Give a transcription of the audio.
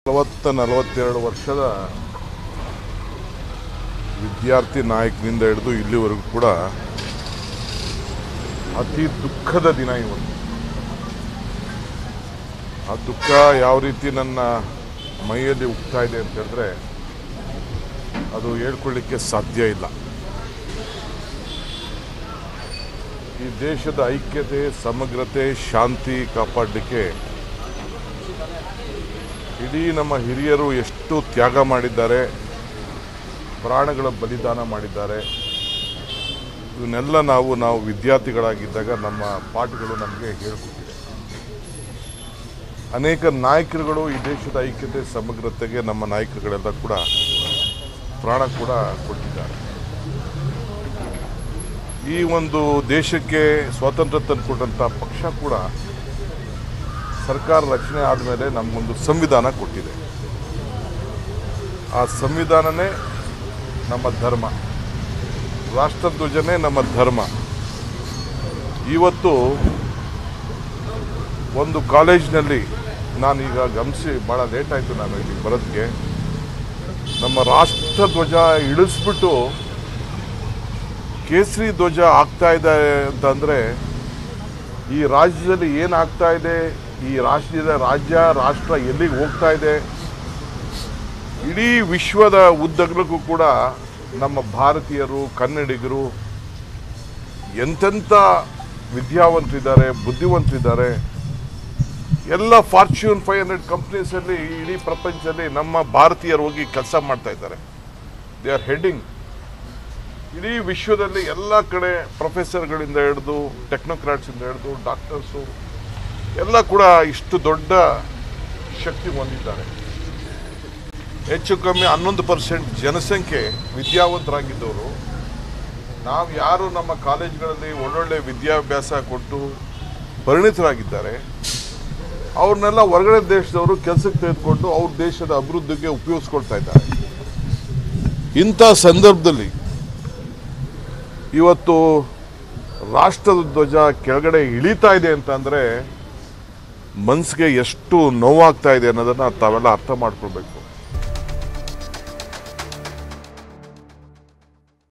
ನಲವತ್ತ ನಲವತ್ತೆರಡು ವರ್ಷದ ವಿದ್ಯಾರ್ಥಿ ನಾಯಕನಿಂದ ಹಿಡಿದು ಇಲ್ಲಿವರೆಗೂ ಕೂಡ ಅತಿ ದುಃಖದ ದಿನ ಇವತ್ತು ಆ ದುಃಖ ಯಾವ ರೀತಿ ನನ್ನ ಮೈಯಲ್ಲಿ ಉಗ್ತಾ ಇದೆ ಅಂತ ಹೇಳಿದ್ರೆ ಅದು ಹೇಳ್ಕೊಳ್ಳಿಕ್ಕೆ ಸಾಧ್ಯ ಇಲ್ಲ ಈ ದೇಶದ ಐಕ್ಯತೆ ಸಮಗ್ರತೆ ಶಾಂತಿ ಕಾಪಾಡಲಿಕ್ಕೆ ಇಡೀ ನಮ್ಮ ಹಿರಿಯರು ಎಷ್ಟು ತ್ಯಾಗ ಮಾಡಿದ್ದಾರೆ ಪ್ರಾಣಗಳ ಬಲಿದಾನ ಮಾಡಿದ್ದಾರೆ ಇವನ್ನೆಲ್ಲ ನಾವು ನಾವು ವಿದ್ಯಾರ್ಥಿಗಳಾಗಿದ್ದಾಗ ನಮ್ಮ ಪಾಠಗಳು ನಮಗೆ ಹೇಳಿಕೊಟ್ಟಿದೆ ಅನೇಕ ನಾಯಕರುಗಳು ಈ ದೇಶದ ಐಕ್ಯತೆ ಸಮಗ್ರತೆಗೆ ನಮ್ಮ ನಾಯಕರುಗಳೆಲ್ಲ ಕೂಡ ಪ್ರಾಣ ಕೂಡ ಕೊಟ್ಟಿದ್ದಾರೆ ಈ ಒಂದು ದೇಶಕ್ಕೆ ಸ್ವಾತಂತ್ರ್ಯ ತಂದುಕೊಟ್ಟಂಥ ಪಕ್ಷ ಕೂಡ ಸರ್ಕಾರ ರಚನೆ ಆದಮೇಲೆ ನಮಗೊಂದು ಸಂವಿಧಾನ ಕೊಟ್ಟಿದೆ ಆ ಸಂವಿಧಾನನೇ ನಮ್ಮ ಧರ್ಮ ರಾಷ್ಟ್ರಧ್ವಜನೇ ನಮ್ಮ ಧರ್ಮ ಇವತ್ತು ಒಂದು ಕಾಲೇಜಿನಲ್ಲಿ ನಾನೀಗ ಗಮನಿಸಿ ಭಾಳ ಲೇಟ್ ಆಯಿತು ನಾನು ಇಲ್ಲಿ ಬರೋದಕ್ಕೆ ನಮ್ಮ ರಾಷ್ಟ್ರಧ್ವಜ ಇಳಿಸ್ಬಿಟ್ಟು ಕೇಸರಿ ಧ್ವಜ ಆಗ್ತಾ ಇದೆ ಅಂತಂದರೆ ಈ ರಾಜ್ಯದಲ್ಲಿ ಏನಾಗ್ತಾ ಇದೆ ಈ ರಾಷ್ಟ್ರದ ರಾಜ್ಯ ರಾಷ್ಟ್ರ ಎಲ್ಲಿಗೆ ಹೋಗ್ತಾ ಇದೆ ಇಡೀ ವಿಶ್ವದ ಉದ್ದಗಲಕ್ಕೂ ಕೂಡ ನಮ್ಮ ಭಾರತೀಯರು ಕನ್ನಡಿಗರು ಎಂತೆಂಥ ವಿದ್ಯಾವಂತರಿದ್ದಾರೆ ಬುದ್ಧಿವಂತರಿದ್ದಾರೆ ಎಲ್ಲ ಫಾರ್ಚ್ಯೂನ್ ಫೈವ್ ಹಂಡ್ರೆಡ್ ಕಂಪ್ನೀಸಲ್ಲಿ ಇಡೀ ಪ್ರಪಂಚದಲ್ಲಿ ನಮ್ಮ ಭಾರತೀಯರು ಹೋಗಿ ಕೆಲಸ ಮಾಡ್ತಾ ಇದ್ದಾರೆ ದೇ ಆರ್ ಹೆಡ್ಡಿಂಗ್ ಇಡೀ ವಿಶ್ವದಲ್ಲಿ ಎಲ್ಲ ಕಡೆ ಪ್ರೊಫೆಸರ್ಗಳಿಂದ ಹಿಡಿದು ಟೆಕ್ನೋಕ್ರಾಟ್ಸಿಂದ ಹಿಡಿದು ಡಾಕ್ಟರ್ಸು ಎಲ್ಲ ಕೂಡ ಇಷ್ಟು ದೊಡ್ಡ ಶಕ್ತಿ ಹೊಂದಿದ್ದಾರೆ ಹೆಚ್ಚು ಕಮ್ಮಿ ಹನ್ನೊಂದು ಪರ್ಸೆಂಟ್ ಜನಸಂಖ್ಯೆ ವಿದ್ಯಾವಂತರಾಗಿದ್ದವರು ನಾವು ಯಾರು ನಮ್ಮ ಕಾಲೇಜ್ಗಳಲ್ಲಿ ಒಳ್ಳೊಳ್ಳೆ ವಿದ್ಯಾಭ್ಯಾಸ ಕೊಟ್ಟು ಪರಿಣಿತರಾಗಿದ್ದಾರೆ ಅವ್ರನ್ನೆಲ್ಲ ಹೊರಗಡೆ ದೇಶದವರು ಕೆಲಸಕ್ಕೆ ತೆಗೆದುಕೊಂಡು ಅವ್ರ ದೇಶದ ಅಭಿವೃದ್ಧಿಗೆ ಉಪಯೋಗಿಸ್ಕೊಳ್ತಾ ಇದ್ದಾರೆ ಇಂಥ ಸಂದರ್ಭದಲ್ಲಿ ಇವತ್ತು ರಾಷ್ಟ್ರದ ಧ್ವಜ ಕೆಳಗಡೆ ಇಳಿತಾ ಇದೆ ಅಂತಂದರೆ ಮನಸ್ಸಿಗೆ ಎಷ್ಟು ನೋವಾಗ್ತಾ ಇದೆ ಅನ್ನೋದನ್ನು ತಾವೆಲ್ಲ ಅರ್ಥ ಮಾಡ್ಕೊಳ್ಬೇಕು